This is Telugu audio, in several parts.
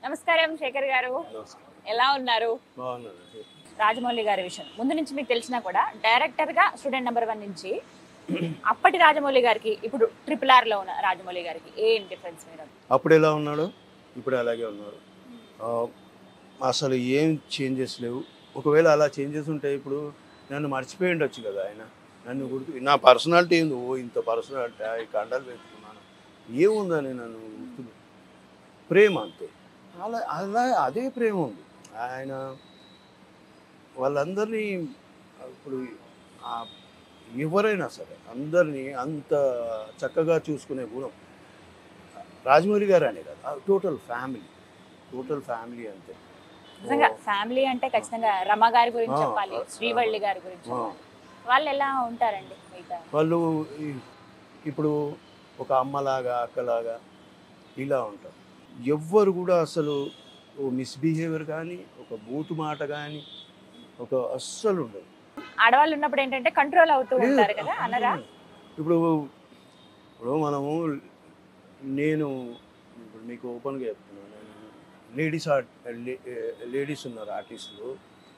నమస్కారం శేఖర్ గారు ఎలా ఉన్నారు బాగున్నాను రాజమౌళి గారి విషయం ముందు నుంచి మీకు తెలిసినా కూడా డైరెక్టర్ గా స్టూడెంట్ నెంబర్ వన్ నుంచి అప్పటి రాజమౌళి గారికి ఇప్పుడు ట్రిపుల్ ఆర్ లో ఉన్న రాజమౌళి గారికి ఏం డిఫరెన్స్ మీరు అప్పుడు ఎలా ఉన్నాడు ఇప్పుడు అలాగే ఉన్నాడు ఆ, అసలు ఏం చేంజెస్ లేవు ఒకవేళ అలా చేంజెస్ ఉంటే ఇప్పుడు నన్ను మర్చిపోయి ఉండొచ్చు కదా ఆయన నన్ను గుర్తు నా పర్సనాలిటీ ఏంది ఓ ఇంత పర్సనాలిటీ ఈ కండలు పెట్టుకున్నాను ఏముందని నన్ను గుర్తు ప్రేమ అంతే అలా అలా అదే ప్రేమ ఉంది ఆయన వాళ్ళందరినీ ఇప్పుడు ఆ ఎవరైనా సరే అందరినీ అంత చక్కగా చూసుకునే గుణం రాజమౌళి గారు అనే కదా టోటల్ ఫ్యామిలీ టోటల్ ఫ్యామిలీ అంతే నిజంగా ఫ్యామిలీ అంటే ఖచ్చితంగా రమ గారి గురించి ఆ, చెప్పాలి ఆ, శ్రీవల్లి గారి గురించి ఆ. చెప్పాలి. వాళ్ళు ఎలా ఉంటారండి మిగతా వాళ్ళు ఈ- ఇప్పుడు ఒక అమ్మలాగా అక్కలాగా ఇలా ఉంటారు ఎవ్వరు కూడా అసలు ఓ మిస్బిహేవియర్ కానీ ఒక బూతు మాట కానీ ఒక అస్సలు ఉండదు ఆడవాళ్ళు ఉన్నప్పుడు ఏంటంటే కంట్రోల్ అవుతూ ఉంటారు కదా అనరా ఇప్పుడు ఇప్పుడు మనము నేను ఇప్పుడు మీకు ఓపెన్గా చెప్తున్నాను నేను లేడీస్ ఆర్ట్ లేడీస్ ఉన్నారు ఆర్టిస్టులు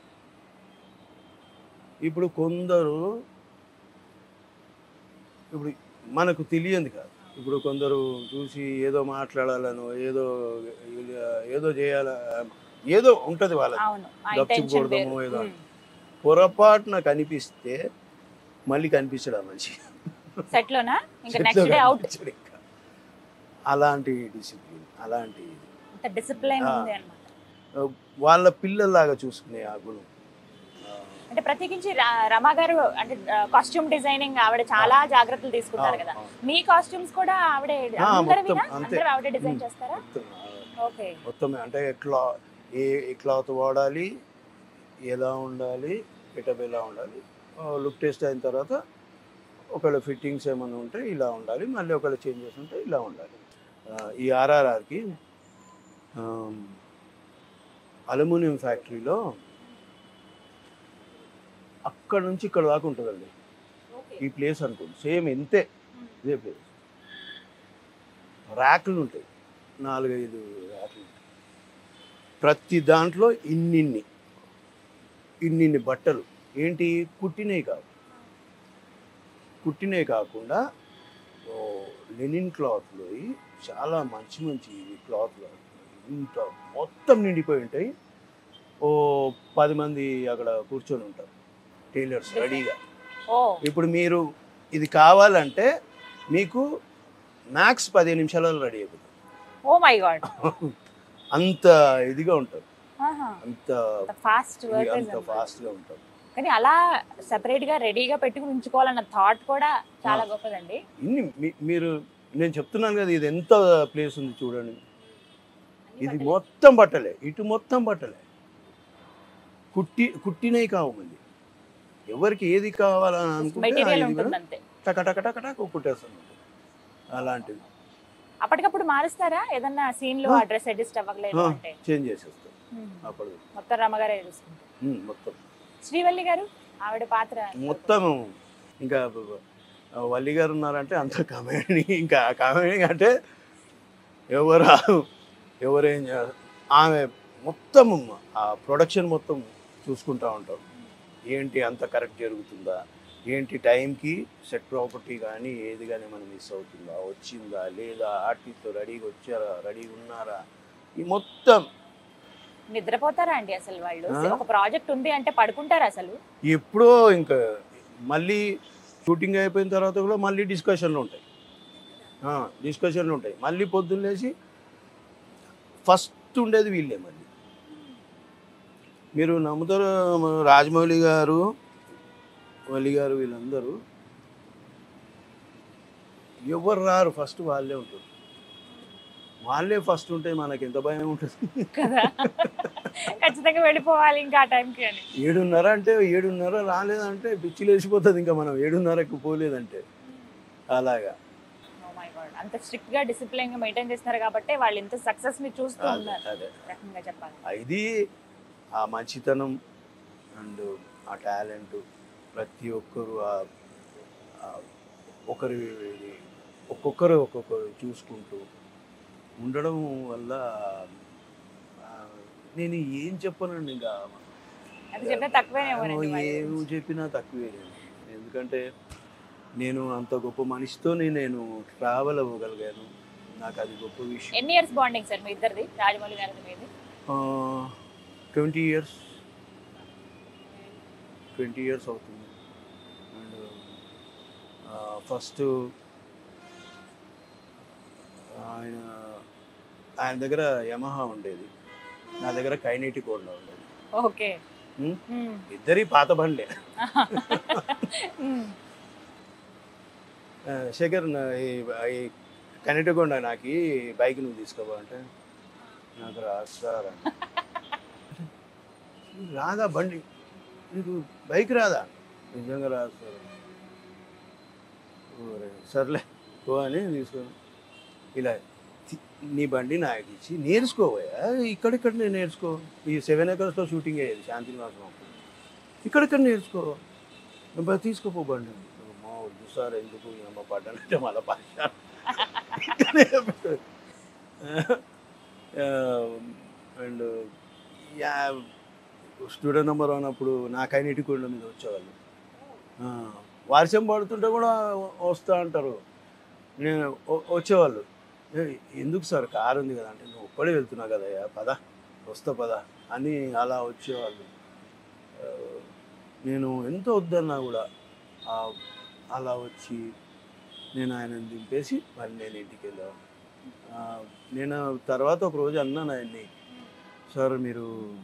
ఇప్పుడు కొందరు ఇప్పుడు మనకు తెలియంది కాదు ఇప్పుడు కొందరు చూసి ఏదో మాట్లాడాలనో ఏదో ఏదో చేయాల ఏదో ఉంటుంది వాళ్ళకి అవును ఆ గప్చుప్ ఇంటెన్షన్ కొడదాము వేరు ఏదో. ఉమ్. పొరపాటున కనిపిస్తే మళ్ళీ కనిపించడం మంచి సెట్ లోనా ఇంకా నెక్స్ట్ డే అవుట్ కనిపించడు ఇంకా. అలాంటి డిసిప్లిన్ అలాంటి ఇది. అంత డిసిప్లైన్ ఆ. ఉంది అనమాట వాళ్ళ పిల్లల్లాగా చూసుకునే ఆ గుణం ఆ, అంటే ప్రత్యేకించి రా- రమా గారు అంటే కాస్ట్యూమ్ డిజైనింగ్ ఆవిడ చాలా జాగ్రత్తలు తీసుకుంటారు కదా ఆ, మీ కాస్ట్యూమ్స్ కూడా ఆవిడే ఆ, అందరివినా మొత్తం అంతే. అందరూ ఆవిడే డిజైన్ ఉమ్. చేస్తారా మొత్తం, ఆ, ఓకే మొత్తం అంటే క్లా ఏ ఏ క్లాత్ వాడాలి ఎలా ఉండాలి పిటప్ ఎలా ఉండాలి లుక్ టెస్ట్ అయిన తర్వాత ఒకవేళ ఫిట్టింగ్స్ ఏమైనా ఉంటే ఇలా ఉండాలి మళ్ళీ ఒకవేళ చేంజెస్ ఉంటే ఇలా ఉండాలి ఆ, ఈ ఆర్ఆర్ఆర్కి అల్యూమినియం ఫ్యాక్టరీలో అక్కడ నుంచి ఇక్కడ దాకా ఉంటుందండి ఈ ప్లేస్ అనుకోండి సేమ్ ఇంతే ఇదే ప్లేస్ ర్యాకులు ఉంటాయి నాలుగైదు ర్యాకులు ఉంటాయి ప్రతి దాంట్లో ఇన్నిన్ని ఇన్నిన్ని బట్టలు ఏంటి కుట్టినవి కావు కుట్టినవి కాకుండా ఓ లెనిన్ క్లాత్లో చాలా మంచి మంచి క్లాత్లు ఇంత మొత్తం నిండిపోయి ఉంటాయి ఓ పది మంది అక్కడ కూర్చొని ఉంటారు టైలర్స్ రెడీగా ఓ ఇప్పుడు మీరు ఇది కావాలంటే మీకు మ్యాక్స్ పదిహేను నిమిషాలలో రెడీ అయిపోతుంది ఓ మై గాడ్ అంత ఇదిగా ఉంటారు అంత ఫాస్ట్ ఇది వర్కర్స్ అంత ఫాస్ట్గా ఉంటారు కానీ అలా సెపరేట్ గా రెడీగా పెట్టుకుని ఉంచుకోవాలన్న థాట్ కూడా చాలా గొప్పదండి ఇన్ని మీ- మీరు నేను చెప్తున్నాను కదా ఇది ఎంత ప్లేస్ ఉంది చూడండి ఇది మొత్తం బట్టలే ఇటు మొత్తం బట్టలే కుట్టి కుట్టినవి కావు మళ్ళీ ఎవరికి ఏది కావాలని అనుకుంటే మెటీరియల్ ఆ ఇది ఉంటుంది కూడా అంతే టక టక టక టక కుట్టేస్తాను అలాంటిది అప్పటికప్పుడు మారుస్తారా ఏదన్నా సీన్ లో ఆ. ఆ డ్రెస్ అడ్జస్ట్ అవ్వలేదు ఆ, అంటే చేంజ్ చేసేస్తాం ఉమ్. అప్పుడు మొత్తం రమ్మగారే చూసుకుంటారు ఉమ్, మొత్తం శ్రీవల్లి గారు ఆవిడ పాత్ర మొత్తం ఇంకా ఆ వల్లి గారు ఉన్నారంటే అంత కామెడీ ఇంకా కామెడీ అంటే ఎవరు ఎవరేం చేయాలి ఆమె మొత్తం ఆ ప్రొడక్షన్ మొత్తం చూసుకుంటూ ఉంటారు ఏంటి అంత కరెక్ట్ జరుగుతుందా ఏంటి టైంకి సెట్ ప్రాపర్టీ కానీ ఏది కానీ మనం మిస్ అవుతుందా వచ్చిందా లేదా ఆర్టిస్ట్లో రెడీగా వచ్చారా రెడీగా ఉన్నారా ఈ మొత్తం నిద్రపోతారా అండి అసలు వాళ్ళు ఆ? ఒక ప్రాజెక్ట్ ఉంది అంటే పడుకుంటారా అసలు ఎప్పుడో ఇంకా మళ్ళీ షూటింగ్ అయిపోయిన తర్వాత కూడా మళ్ళీ డిస్కషన్లు ఉంటాయి ఆ, డిస్కషన్లు ఉంటాయి మళ్ళీ పొద్దున్న లేచి ఫస్ట్ ఉండేది వీళ్ళే మళ్ళీ మీరు నమ్ముతారు మన రాజమౌళి గారు వల్లి గారు వీళ్ళందరూ ఎవరు రారు ఫస్ట్ వాళ్ళే ఉంటారు వాళ్ళే ఫస్ట్ ఉంటే మనకి ఎంత భయం ఉంటుంది కదా ఖచ్చితంగా వెళ్ళిపోవాలి ఇంకా ఆ టైంకి అని ఏడున్నర అంటే ఏడున్నర రాలేదంటే పిచ్చి లేచిపోతుంది ఇంకా మనం ఏడున్నరకు పోలేదంటే అలాగా Oh my God. అంత స్ట్రిక్ట్ గా డిసిప్లిన్ గా మెయింటైన్ చేస్తున్నారు కాబట్టి వాళ్ళు ఇంత సక్సెస్ ని చూస్తూ అదే ఉన్నారు అదే ఒక రకంగా చెప్పాలి ఇది ఆ మంచితనం అండ్ ఆ టాలెంట్ ప్రతి ఒక్కరు ఆ- ఆ ఒకరి ఒక్కొక్కరు ఒక్కొక్కరు చూసుకుంటూ ఉండడం వల్ల నేను ఏం చెప్పనండి ఇంకా అది చెప్పిన తక్కువేనేమోనండి మరి. ఏమి చెప్పినా తక్కువే నేను. ఎందుకంటే నేను అంత గొప్ప మనిషితోని నేను ట్రావెల్ అవ్వగలిగాను నాకు అది గొప్ప విషయం ఎన్ని ఇయర్స్ బాండింగ్ సార్ మీ ఇద్దరిది రాజమౌళి గారిది మీది ట్వంటీ ఇయర్స్ ట్వంటీ ఇయర్స్ అవుతుంది అండ్ ఫస్ట్ ఆయన ఆయన దగ్గర యమహా ఉండేది నా దగ్గర కైనెటిక్ హోండా ఉండేది ఓకే Hmm? Hmm. ఇద్దరి పాత బండ్లే Hmm. ఆ, శేఖర్ నా- ఈ ఈ కైనెటిక్ హోండా నాకు ఈ బైక్ నువ్వు తీసుకోబో అంటే నాకు రాస్తారా రాదా బండి నీకు బైక్ రాదా నిజంగా రాస్తారు ఓరే, సర్లే ఓ అని తీసుకొని ఇలా తి- నీ బండి నాకు ఇచ్చి నేర్చుకోవయ్యా ఇక్కడిక్కడ నేను నేర్చుకో ఈ సెవెన్ ఎకర్స్లో షూటింగ్ అయ్యేది శాంతి నివాసం అప్పుడు ఇక్కడిక్కడ నేర్చుకో బా తీసుకోపో బండి మా వద్దు సార్ ఎందుకు ఈ అమ్మ పడ్డానంటే మళ్ళీ పాష అండ్ స్టూడెంట్ నెంబర్ అన్నప్పుడు నాకైనా ఇటుకొండ మీద వచ్చేవాళ్ళు ఆ, వర్షం పడుతుంటే కూడా వస్తా అంటారు నేను వ- వచ్చేవాళ్ళు "ఏ, ఎందుకు సార్ కారు ఉంది కదా అంటే నువ్వు ఒక్కడే వెళ్తున్నావు కదయ్యా పద వస్తా పద అని అలా వచ్చేవాళ్ళు ఆ, నేను ఎంత వద్దన్నా కూడా ఆ, అలా వచ్చి నేను ఆయన దింపేసి మళ్ళీ నేను ఇంటికి వెళ్ళాను ఆ, నేను తర్వాత ఒక రోజు అన్నాను ఆయన్ని సార్ మీరు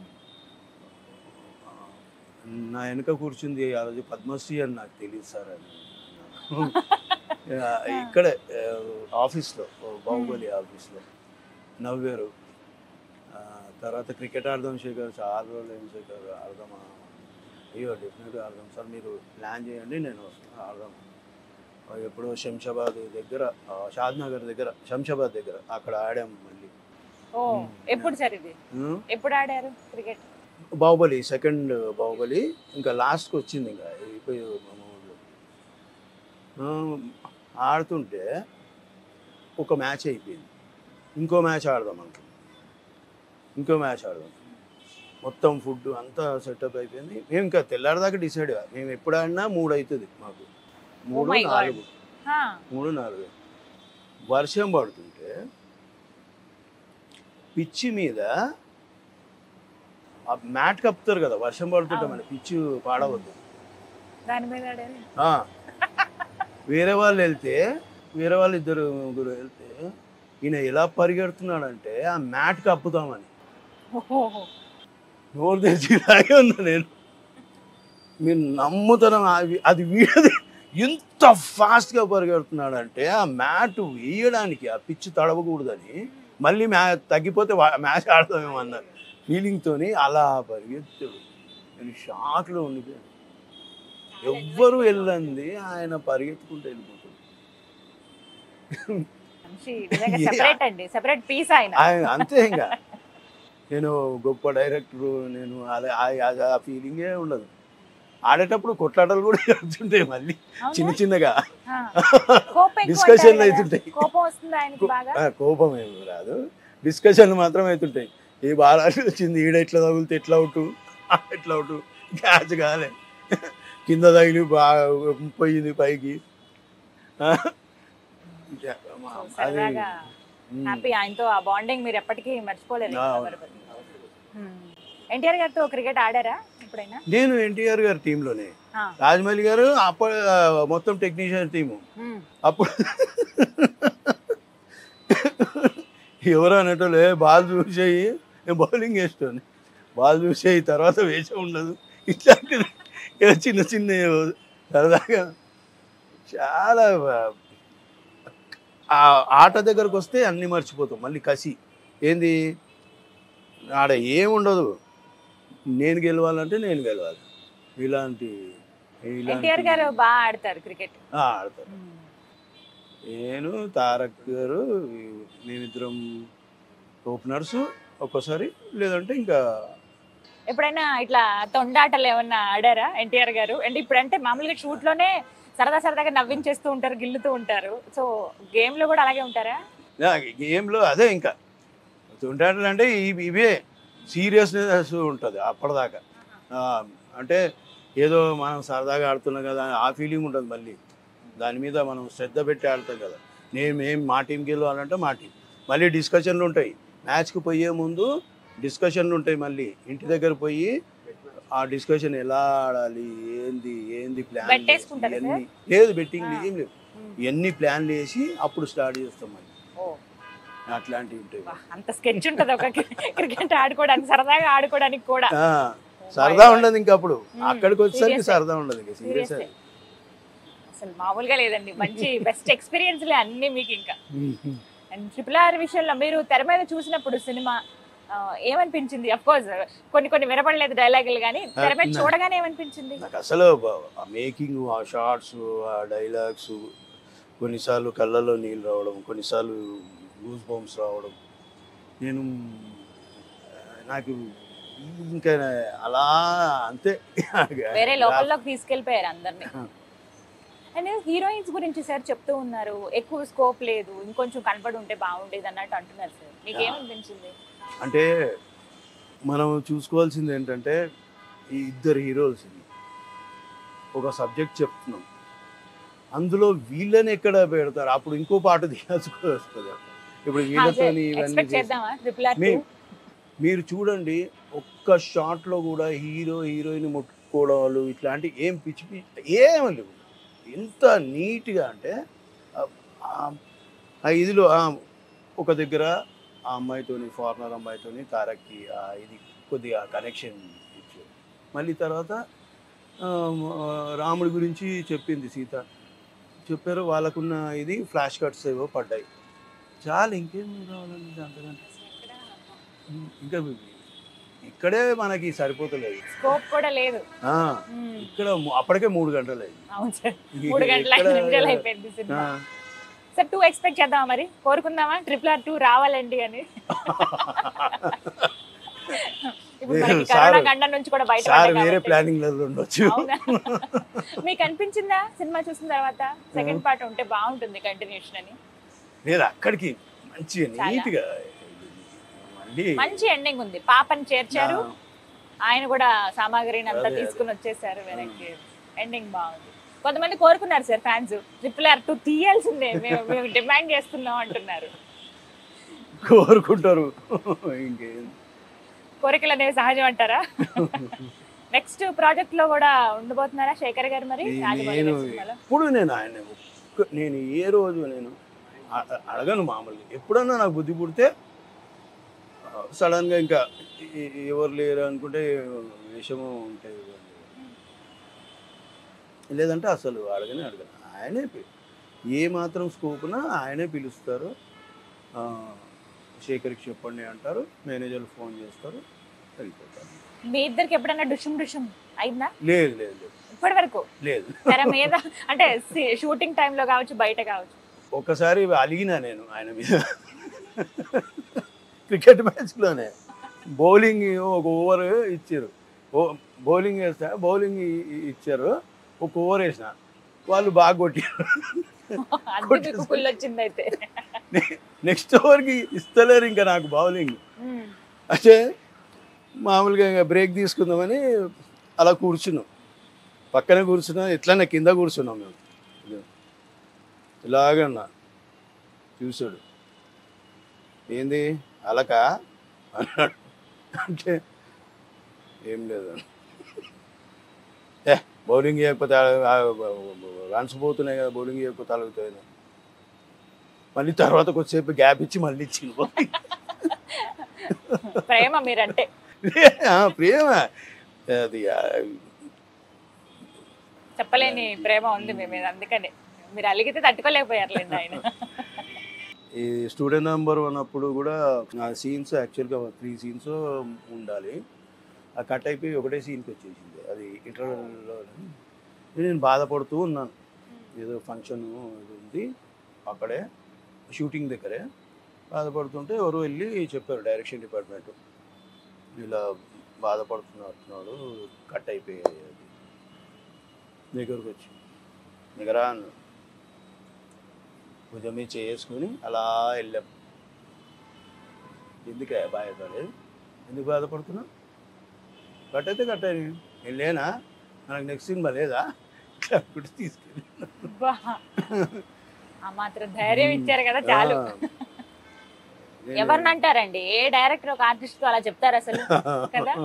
ఆ, నా వెనుక కూర్చుంది ఆ రోజు పద్మశ్రీ అని నాకు తెలియదు సార్ అని అన్నాను. ఆ, ఇక్కడే ఆ, ఆఫీస్లో బాహుబలి ఆఫీస్లో నవ్వారు ఆ, తర్వాత క్రికెట్ ఆడదాం శేఖర్ చాలా రోజులు ఏం శేఖర్ ఆడదామా అయ్యో డెఫినెట్గా ఆడదాం సార్ మీరు ప్లాన్ చేయండి నేను వస్తాను ఆడదాం ఆ, ఎప్పుడో శంషాబాద్ దగ్గర ఆ, షాద్ నగర్ దగ్గర శంషాబాద్ దగ్గర అక్కడ ఆడాం మళ్ళీ ఓ ఎప్పుడు సార్ ఇది ఉం? ఎప్పుడు ఆడారు క్రికెట్ బాహుబలి సెకండ్ బాహుబలి ఇంకా లాస్ట్కి వచ్చింది ఇంకా అయిపోయి మా ఊళ్ళో ఆ, ఆడుతుంటే ఒక మ్యాచ్ అయిపోయింది ఇంకో మ్యాచ్ ఆడదాం అనుకున్నాం ఇంకో మ్యాచ్ ఆడదాం మొత్తం ఫుడ్ అంతా సెటప్ అయిపోయింది మేము ఇంకా తెల్లారిదాకా డిసైడ్ మేము ఎప్పుడు ఆడినా మూడు అవుతుంది మాకు మూడు my God. నాలుగు హా. మూడు నాలుగు వర్షం పడుతుంటే పిచ్చి మీద ఆ మ్యాట్ కప్పుతారు కదా వర్షం పడుతుంటే మన పిచ్చి పాడవద్దు దాని మీద ఆడారు ఆ, వేరే వాళ్ళు వెళ్తే వేరే వాళ్ళు ఇద్దరు ముగ్గురు వెళ్తే ఈయన ఎలా పరిగెడుతున్నాడంటే ఆ మ్యాట్ కప్పుతామని ఓహో. నోరు తెచ్చి ఇలాగే ఉన్నా నేను మీరు నమ్ముతనం అది- అది వీడది ఎంత ఫాస్ట్గా పరిగెడుతున్నాడంటే ఆ మ్యాట్ వేయడానికి ఆ పిచ్చి తడవకూడదని మళ్ళీ మ్యా తగ్గిపోతే వా- మ్యాచ్ ఆడతామేమో అన్న ఫీలింగ్తోని అలా పరిగెత్తాడు నేను షాక్లో ఉండిపోయాను ఎవ్వరు వెళ్ళంది ఆయన పరిగెత్తుకుంటూ వెళ్ళిపోతాడు మనిషి నిజంగా సెపరేట్ అండి సెపరేట్ పీస్ ఆయన ఆయన అంతే ఇంకా నేను గొప్ప డైరెక్టర్ నేను అలా ఆ- ఆ- ఆ ఫీలింగే ఉండదు ఆడేటప్పుడు కొట్లాటలు కూడా జరుగుతుంటాయి మళ్ళీ అవునా? చిన్న చిన్నగా హా. కోపం ఎక్కువ Discussion అంటారు కదా? అవుతుంటాయి. కోపం వస్తుంది ఆయనకి బాగా ఆ, కోపం ఏమి రాదు డిస్కషన్లు మాత్రం అవుతుంటాయి ఈ బాలాజీ వచ్చింది ఈడ ఎట్లా తగులితే ఎట్లా అవుట్ ఎట్లా అవుట్ క్యాచ్ కాలే కింద తగిలి బాగా పోయింది పైకి ఆ, ఇంకా మా- సో అది సరదాగా ఉమ్, హ్యాపీ ఆయనతో ఆ బాండింగ్ మీరు ఎప్పటికీ మర్చిపోలేరు ఆ, ఎన్టీఆర్ గారితో క్రికెట్ ఆడారా ఎప్పుడైనా నేను ఎన్టీఆర్ గారి టీంలోనే ఆ. రాజమౌళి గారు అప్పుడు ఆ, మొత్తం టెక్నీషియన్ టీము ఉమ్. అప్పుడు ఎవరు అనేటోళ్ళు "ఏ, బాల్ చూసేయి నేను బౌలింగ్ వేస్తాను బాల్ చూసేయి తర్వాత వేసే ఉండదు ఇట్లాంటిది ఏదో చిన్న చిన్న సరదాగా చాలా ఆ ఆట దగ్గరకు వస్తే అన్నీ మర్చిపోతాం మళ్ళీ కసి ఏంది ఆడ ఏముండదు నేను గెలవాలంటే నేను గెలవాలి ఇలాంటి ఎన్టీఆర్ గారు బాగా ఆడతారు క్రికెట్ ఆ, ఆడతారు నేను తారక్ గారు మేమిద్దరం ఓపెనర్స్ ఒక్కోసారి లేదంటే ఇంకా ఎప్పుడైనా ఇట్లా తొండాటలు ఏమన్నా ఆడారా ఎన్టీఆర్ గారు అంటే ఇప్పుడంటే మామూలుగా షూట్ లోనే సరదా సరదాగా నవ్వించేస్తూ ఉంటారు గిల్లుతూ ఉంటారు సో గేమ్ లో కూడా అలాగే ఉంటారా గేమ్లో అదే ఇంకా తుంటాటలు అంటే ఇవి- ఇవే సీరియస్నెస్ ఉంటుంది అప్పటిదాకా ఆ, అంటే ఏదో మనం సరదాగా ఆడుతున్నాం కదా ఆ ఫీలింగ్ ఉంటుంది మళ్ళీ దాని మీద మనం శ్రద్ధ పెట్టి ఆడతాం కదా నేను మేము మా టీంకి వెళ్ళాలంటే మా టీం మళ్ళీ డిస్కషన్లు ఉంటాయి మ్యాచ్కి పోయే ముందు డిస్కషన్లు ఉంటాయి మళ్ళీ ఇంటి దగ్గర పోయి ఆ డిస్కషన్ ఎలా ఆడాలి ఏంది ఏంది ప్లాన్ బెట్టేసుకుంటారా సార్? లేదు బెట్టింగ్ ఆ. ఏం లేవు ఉమ్. ఇవన్నీ ప్లాన్లు వేసి అప్పుడు స్టార్ట్ చేస్తాం మళ్ళీ ఓ అట్లాంటివి ఉంటాయి వా, అంత స్కెచ్ ఉంటది ఒక క్రికెట్ ఆడుకోవడానికి సరదాగా ఆడుకోవడానికి కూడా ఆ, సరదా ఉండదు ఇంకా అప్పుడు మ్మ్. అక్కడికి వచ్చేసరికి Serious. సరదా ఉండదు ఇంకా సీరియస్ Serious. అసలు మామూలుగా లేదండి మంచి బెస్ట్ ఎక్స్పీరియన్స్లే అన్ని మీకు ఇంకా అండ్ ట్రిపుల్ ఆర్ విషయంలో మీరు తెర మీద చూసినప్పుడు సినిమా ఆ, ఏమనిపించింది అఫ్ కోర్స్ కొన్ని కొన్ని వినపడలేదు డైలాగులు కానీ తెర మీద నా- చూడగానే ఏమనిపించింది నాకు అసలు బ- ఆ మేకింగ్ ఆ షార్ట్స్ ఆ డైలాగ్స్ కొన్నిసార్లు కళ్ళల్లో నీళ్ళు రావడం కొన్నిసార్లు గూస్ బాంబ్స్ రావడం నేను ఆ, నాకు ఇంకా అలా అంతే వేరే లోకల్లోకి తీసుకెళ్లిపోయారు అందరినీ ఆ. అండ్ హీరోయిన్స్ గురించి సార్ చెప్తూ ఉన్నారు ఎక్కువ స్కోప్ లేదు ఇంకొంచెం కనపడి ఉంటే బాగుండేది అన్నట్టు అంటున్నారు సార్ మీకు ఏమనిపించింది అంటే మనం చూసుకోవాల్సింది ఏంటంటే ఈ ఇద్దరు హీరోస్ ఒక సబ్జెక్ట్ చెప్తున్నాం అందులో వీళ్ళని ఎక్కడ పెడతారు అప్పుడు ఇంకో పాట తీయాల్సి వస్తుంది ఇప్పుడు వీళ్ళతో ఇవన్నీ ఎక్స్పెక్ట్ చేసి- చేద్దామా ట్రిపుల్ ఆర్ మీ- మీరు చూడండి ఒక్క షాట్లో కూడా హీరో హీరోయిన్ ముట్టుకోవడాలు ఇట్లాంటి ఏం పిచ్చి పిచ్చి ఏం లేవు ఎంత నీట్గా అంటే ఆ- ఆ- ఆ ఇదిలో ఆ ఒక దగ్గర ఆ అమ్మాయితోని ఫారినర్ అమ్మాయితోని తారక్కి ఆ ఇది కొద్దిగా కనెక్షన్ ఇచ్చారు మళ్ళీ తర్వాత ఆ, ఆ, రాముడి గురించి చెప్పింది సీత చెప్పారు వాళ్ళకున్న ఇది ఫ్లాష్ కట్స్ ఏవో పడ్డాయి చాలా ఇంకేం కావాలండి అంతకంటే ఇంకా ఇక్కడే మనకి సరిపోతలేదు స్కోప్ కూడా లేదు ఆ, మ్మ్. ఇక్కడ ము- అప్పటికే మూడు గంటలు అయింది అవును సార్ మూడు గంటల ఐదు ఇక్కడ- నిమిషాలు అయిపోయింది సినిమా ఆ, సార్ టూ ఎక్స్పెక్ట్ చేద్దామా మరి కోరుకుందామా ట్రిపుల్ ఆర్ టూ రావాలండి అని ఇప్పుడు మనకి సార్- కరోనా గండం నుంచి కూడా బయట సార్ పడ్డాం వేరే కాబట్టి. ప్లానింగ్ లలో ఉండొచ్చు అవునా మీకు అనిపించిందా సినిమా చూసిన తర్వాత సెకండ్ పార్ట్ ఉంటే బాగుంటుంది కంటిన్యూషన్ అని లేదు అక్కడికి మంచిగా చాలా. నీట్ గా మళ్ళీ మంచి ఎండింగ్ ఉంది పాపని చేర్చారు ఆ, ఆయన కూడా సామాగ్రిని అంతా అదే, తీసుకుని వచ్చేసారు వెనక్కి ఎండింగ్ బాగుంది కొంతమంది కోరుకున్నారు sir fans triple R two తీయాల్సిందే మేము మేము డిమాండ్ చేస్తున్నాం అంటున్నారు కోరుకుంటారు ఇంకేం కోరికలు అనేవి సహజం అంటారా నెక్స్ట్ ప్రాజెక్ట్ లో కూడా ఉండబోతున్నారా శేఖర్ గారు మరి ఈ రాజమౌళి నేను గారి సినిమాలో ఎప్పుడు నేను ఆయన ఒక్క- నేను ఏ రోజు నేను అ- అడగను మామూలుగా ఎప్పుడన్నా నాకు బుద్ధి పుడితే సడన్ గా ఇంకా ఎ- ఎవరు లేరు అనుకుంటే విషము ఉంటాయి లేదంటే అసలు అడగనే అడగను ఆయనే పి- ఏ మాత్రం స్కోప్నా ఆయనే పిలుస్తారు ఆ, శేఖర్కి చెప్పండి అంటారు మేనేజర్లు ఫోన్ చేస్తారు వెళ్ళిపోతారు మీ ఇద్దరికి ఎప్పుడైనా డుషుమ్ డుషుమ్ అయిందా లేదు లేదు లేదు ఇప్పటి వరకు లేదు తెర మీద అంటే షూటింగ్ టైంలో కావచ్చు బయట కావచ్చు ఒక్కసారి అలిగినా నేను ఆయన మీద క్రికెట్ మ్యాచ్లోనే బౌలింగ్ ఒక ఓవర్ ఇచ్చారు ఓ బౌలింగ్ వేస్తే బౌలింగ్ ఇచ్చారు ఒక ఓవర్ వేసిన వాళ్ళు బాగా కొట్టారు అందుకు మీకు కుళ్ళు వచ్చింది అయితే నెక్స్ట్ ఓవర్కి ఇస్తలేరు ఇంకా నాకు బౌలింగ్ ఉమ్. అయితే మామూలుగా ఇంకా బ్రేక్ తీసుకుందామని అలా కూర్చున్నాం పక్కనే కూర్చున్నాం ఎట్లనే కింద కూర్చున్నాం మేము ఇది. ఇలాగన్నా చూసాడు ఏంది అలక అన్నాడు అంటే ఏం లేదు ఏ బౌలింగ్ చేయకపోతే రన్స్ పోతున్నాయి కదా బౌలింగ్ చేయకపోతే అలుగుతాయి మళ్ళీ తర్వాత కొద్దిసేపు గ్యాప్ ఇచ్చి మళ్ళీ ఇచ్చింది bowling. ప్రేమ మీరంటే ఆ, ప్రేమ అది ఆ, చెప్పలేని ప్రేమ ఉంది మీ మీద అందుకని మీరు అలిగితే తట్టుకోలేకపోయారులేండి ఆయన ఈ స్టూడెంట్ నెంబర్ వన్ అప్పుడు కూడా ఆ సీన్స్ యాక్చువల్గా త్రీ సీన్స్ ఉండాలి ఆ కట్ అయిపోయి ఒకటే సీన్కి వచ్చేసింది అది ఇంటర్వెల్లో నేను బాధపడుతూ ఉన్నాను ఏదో ఫంక్షన్ ఇది ఉంది అక్కడే షూటింగ్ దగ్గరే బాధపడుతుంటే ఎవరు వెళ్ళి చెప్పారు డైరెక్షన్ డిపార్ట్మెంట్ ఇలా బాధపడుతున్నట్టున్నాడు కట్ అయిపోయాయి అది దగ్గరకు వచ్చి దగ్గర అన్నాడు భుజం మీద చేసుకుని అలా వెళ్ళాం ఎందుకే బాధపడలేదు ఎందుకు బాధపడుతున్నావు కట్టయితే కట్టాయి నేను లేనా మనకు నెక్స్ట్ సినిమా లేదా ఇట్లా అనుకుంటూ తీసుకెళ్ళి అబ్బా. ఆ మాత్రం ధైర్యం ఇచ్చారు కదా చాలు నేను- ఎవరిని అంటారండి ఏ డైరెక్టర్ ఒక ఆర్టిస్ట్ తో అలా చెప్తారు అసలు కదా?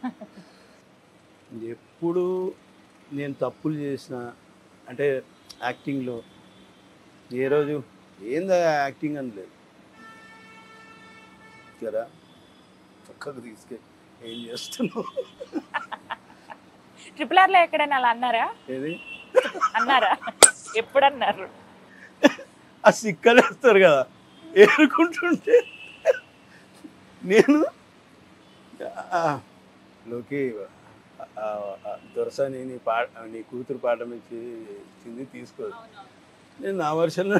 ఎప్పుడు నేను తప్పులు చేసిన అంటే యాక్టింగ్లో ఏ రోజు ఏందా యాక్టింగ్ అని లేదు కదా పక్కకు తీసుకెళ్ళి ఏం చేస్తున్నావు ట్రిపుల్ ఆర్ లో ఎక్కడైనా అలా అన్నారా ఏది అన్నారా ఎప్పుడు అన్నారు ఆ సిక్కలేస్తారు కదా ఏరుకుంటుంటే నేను ఆ, లోకి ఆ, ఆ, దొరసాని నీ పా నీ కూతురు పాఠం ఇచ్చి ఇచ్చింది తీసుకోదు నేను నా వర్షంలో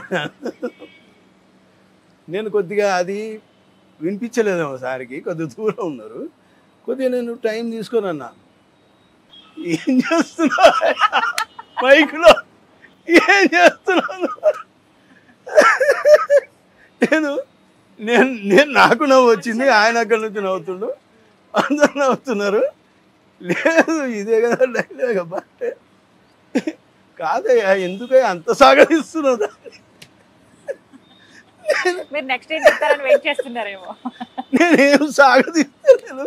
నేను కొద్దిగా అది వినిపించలేదేమో సారికి కొద్దిగా దూరం ఉన్నారు కొద్దిగా నేను టైం తీసుకొని అన్నా ఏం చేస్తున్నావు మైక్లో ఏం చేస్తున్నాను నేను నేను నేను నాకు నవ్వు వచ్చింది ఆయన అక్కడి నుంచి నవ్వుతుండు అందరు నవ్వుతున్నారు లేదు ఇదే కదా డైలాగ్ అబ్బా అంటే కాదయ్యా ఎందుకయ్యా అంత సాగరిస్తున్నావు దాన్ని? మీరు నెక్స్ట్ ఏం చెప్తారని వెయిట్ చేస్తున్నారేమో నేనేం సాగదీస్తలేను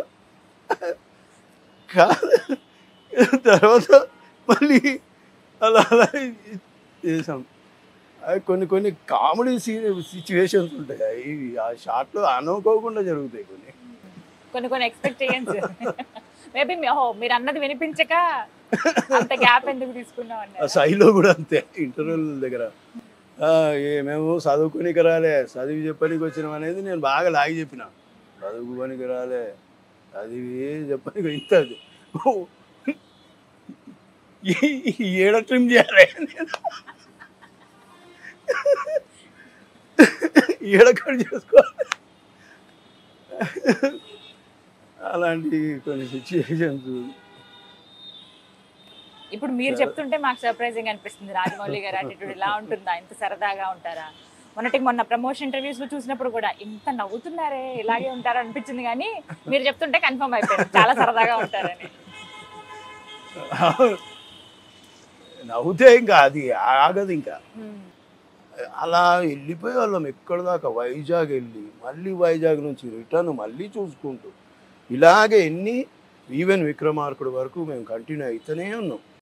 కాదు తర్వాత మళ్ళీ అలా అలా చేసాం అవి కొన్ని కొన్ని కామెడీ సిచ్యువేషన్స్ ఉంటాయి అవి ఆ షార్ట్లో అనుకోకుండా జరుగుతాయి కొన్ని కొన్ని కొన్ని ఎక్స్పెక్టేషన్స్ మేబీ ఓహో మీరు అన్నది వినిపించక అంత గ్యాప్ ఎందుకు తీసుకున్నాం ఆ అన్నారు సైలో కూడా అంతే ఇంటర్వ్యూల దగ్గర ఆ, ఏ మేము చదువుకోనికి రాలే చదివి చెప్పనికి వచ్చినాం అనేది నేను బాగా లాగి చెప్పిన చదువుకోనికి రాలే చదివి చెప్పనికి ఇంత అది. ఓ, ఈ- ఈ ఏడ ట్రిమ్ చేయాలి నేను ఏడ కట్ చేసుకోవాలి అలాంటి కొన్ని సిచ్యువేషన్స్ ఇప్పుడు మీరు చెప్తుంటే మాకు సర్ప్రైజింగ్ అనిపిస్తుంది రాజమౌళి గారు అటిట్యూడ్ ఇలా ఉంటుందా ఇంత సరదాగా ఉంటారా మొన్నటికి మొన్న ప్రమోషన్ ఇంటర్వ్యూస్ లో చూసినప్పుడు కూడా ఇంత నవ్వుతున్నారే ఇలాగే ఉంటారా అనిపించింది కానీ మీరు చెప్తుంటే కన్ఫర్మ్ అయిపోయింది చాలా సరదాగా ఉంటారని నవ్వుతే ఇంకా అది ఆగదు ఇంకా Hmm. అలా వెళ్ళిపోయే వాళ్ళం ఎక్కడ దాకా వైజాగ్ వెళ్ళి మళ్ళీ వైజాగ్ నుంచి రిటర్న్ మళ్ళీ చూసుకుంటూ ఇలాగే ఎన్ని ఈవెన్ విక్రమార్కుడు వరకు మేము కంటిన్యూ అవుతూనే ఉన్నాం